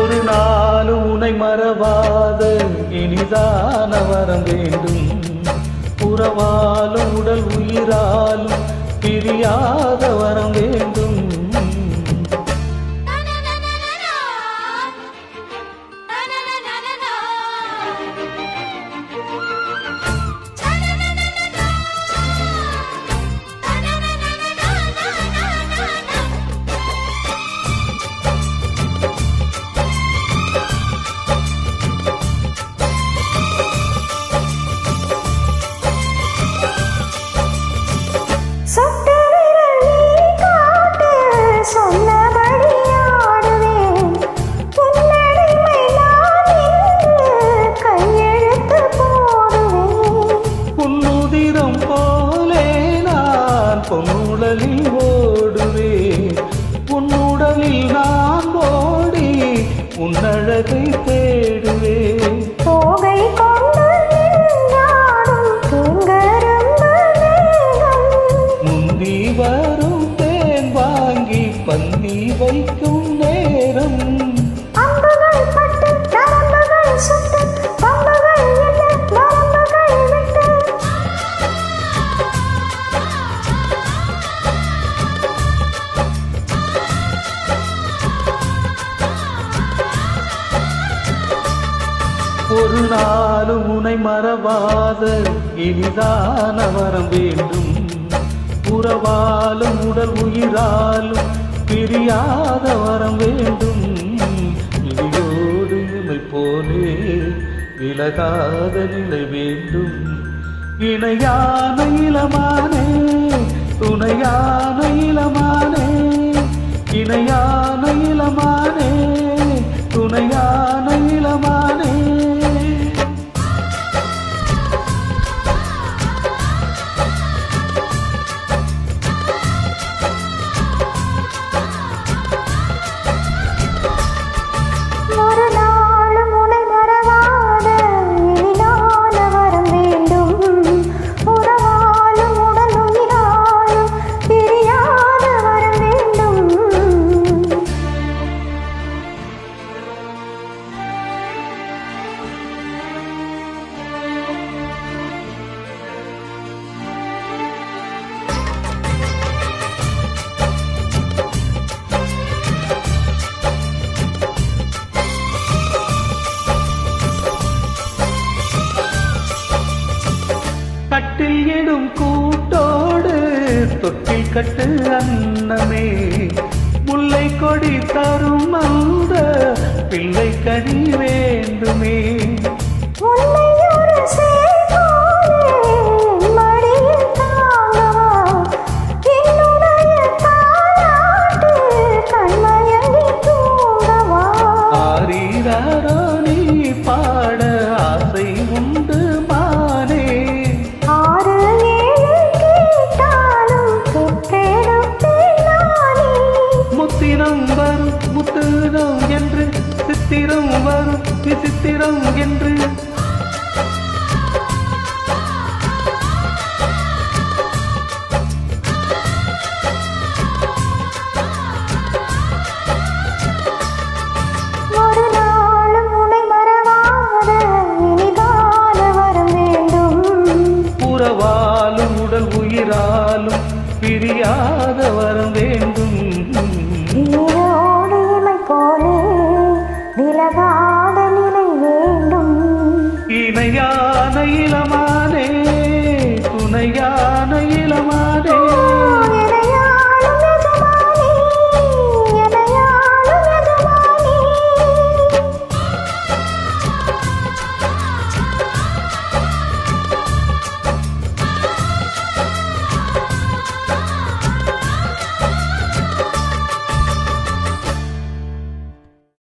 ஒரு நாளும் உனை மறவாத இனிதான வரம் வேண்டும் உறவாலும் உடல் உயிராலும் பிரியாத வரம் வேண்டும் சொட்டு விரல் நீ காட்டு, சொன்னபடி ஆடுவேன். உன்னடிமை நான் என்று கையெழுத்து போடுவேன். புன்னுதிரம் போலே நான் பொன்னுடலில் ஓடுவேன் உன்னுடலில் நான் ஓடி உன்னழகை தேடுவேன் தோகை கொண்டு நின்றாடும் தூங்கரும்பு மேகம். முந்தி வரும் தேன் வாங்கி பந்தி வைக்கும் நேரம் அம்புகள் பட்டு, நரம்புகள் சுட்டு, பம்புகள் என்ன, நரம்புகள் விட்டு. ஒரு நாளும் உனை மறவாத இனிதான வரம் வேண்டும் உறவாலும் உடல் உயிராலும் பிரியாத வரம் வேண்டும் இடியோடு இமை போலே விலகாத நிலை வேண்டும் இணையான இளமானே துணையான இளமானே இணையான இளமானே துணையான இளமானே ஒரு நாளும் உனை மறவாத இனிதான வரம் வேண்டும். உறவாலும் உடல் உயிராலும் பிரியாத வரம் வேண்டும். கட்டில் இடும் கூட்டோடு தொட்டில் கட்டு அன்னமே முல்லை கொடி தரும் அந்த பிள்ளை கனி வேண்டுமே உன்னை ஒரு சேய் போலே என் மடியில் தாங்கவா? என்னுடைய தாலாட்டு கண்மயங்கி தூங்கவா? ஆரீராரோ நீ பாட ஆசை உண்டு மானே ஆறு ஏழு கேட்டாலும் பெற்றெடுப்பேன் நானே. முத்திரம் வரும் முத்துரம் என்று சித்திரம் வரும் விசித்திரம் என்று